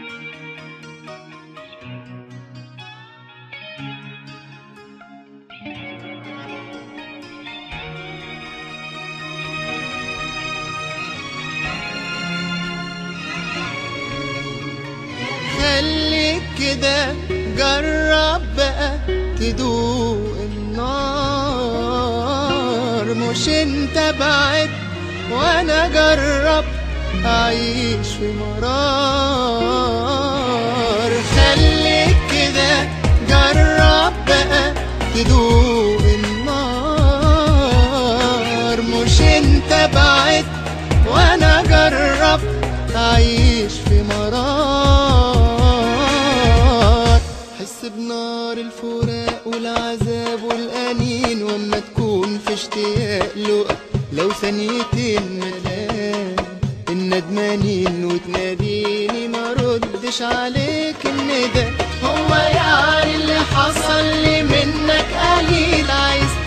خليك كده جرب بقى تدوق النار مش انت بعد وانا جرب اعيش في مرار خليك كده جرب بقى تدوق النار مش انت بعد وانا جرب اعيش في مرار حس بنار الفراق والعذاب والانين واما تكون في اشتياق له لو ثانيتين ملان الندمانين وتناديني ما ردش عليك الندى هو يعني اللي حصل لي منك قليل عايز